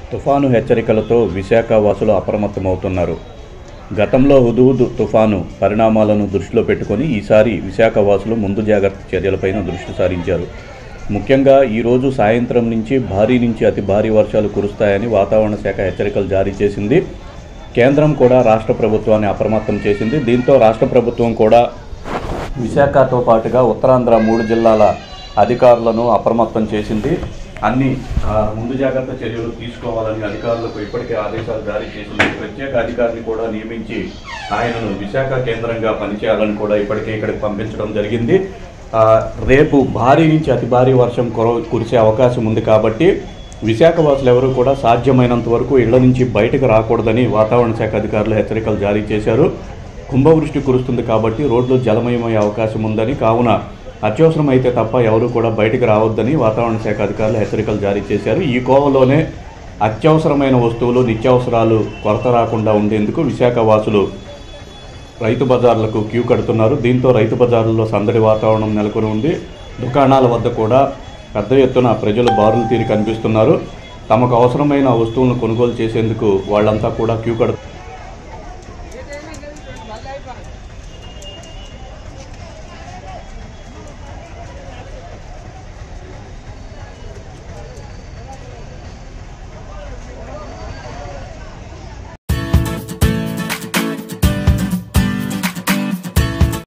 తుఫాను హెచ్చరికలతో విశాఖ వాసులు అప్రమత్తమవుతున్నారు గతంలో హుదూద్ తుఫాను పరిణామాలను దృష్టిలో పెట్టుకొని ఈసారి విశాఖ వాసులు ముందు జాగ్రత్త చర్యలపైన దృష్టి సారించారు ముఖ్యంగా ఈరోజు సాయంత్రం నుంచి భారీ నుంచి అతి భారీ వర్షాలు కురుస్తాయని వాతావరణ శాఖ హెచ్చరికలు జారీ చేసింది కేంద్రం కూడా రాష్ట్ర ప్రభుత్వాన్ని అప్రమత్తం చేసింది దీంతో రాష్ట్ర ప్రభుత్వం కూడా విశాఖతో పాటుగా ఉత్తరాంధ్ర మూడు జిల్లాల అధికారులను అప్రమత్తం చేసింది అన్ని ఆ, ముందు జాగ్రత్త చర్యలు తీసుకోవాలని అధికారులకు ఇప్పటికే ఆదేశాలు జారీ చేసింది ప్రత్యేక అధికారిని కూడా నియమించి ఆయనను విశాఖ కేంద్రంగా పనిచేయాలని కూడా ఇప్పటికే ఇక్కడికి పంపించడం జరిగింది ఆ, రేపు భారీ నుంచి అతి భారీ వర్షం కుర కురిసే అవకాశం ఉంది కాబట్టి విశాఖ వాసులు ఎవరు కూడా సాధ్యమైనంత వరకు ఇళ్ల నుంచి బయటకు రాకూడదని వాతావరణ శాఖ అధికారులు హెచ్చరికలు జారీ చేశారు కుంభవృష్టి కురుస్తుంది కాబట్టి రోడ్లు జలమయమయ్యే అవకాశం ఉందని కావున అత్యవసరం అయితే తప్ప ఎవరు కూడా బయటకు రావద్దని వాతావరణ శాఖ అధికారులు హెచ్చరికలు జారీ చేశారు ఈ కోవలోనే అత్యవసరమైన వస్తువులు నిత్యావసరాలు కొరత రాకుండా ఉండేందుకు విశాఖ వాసులు రైతు బజార్లకు క్యూ కడుతున్నారు దీంతో రైతు బజార్లలో సందడి వాతావరణం నెలకొని ఉంది దుకాణాల వద్ద కూడా పెద్ద ఎత్తున ప్రజలు బారులు తీరి కనిపిస్తున్నారు తమకు అవసరమైన వస్తువులను కొనుగోలు చేసేందుకు వాళ్ళంతా కూడా క్యూ కడుతున్నారు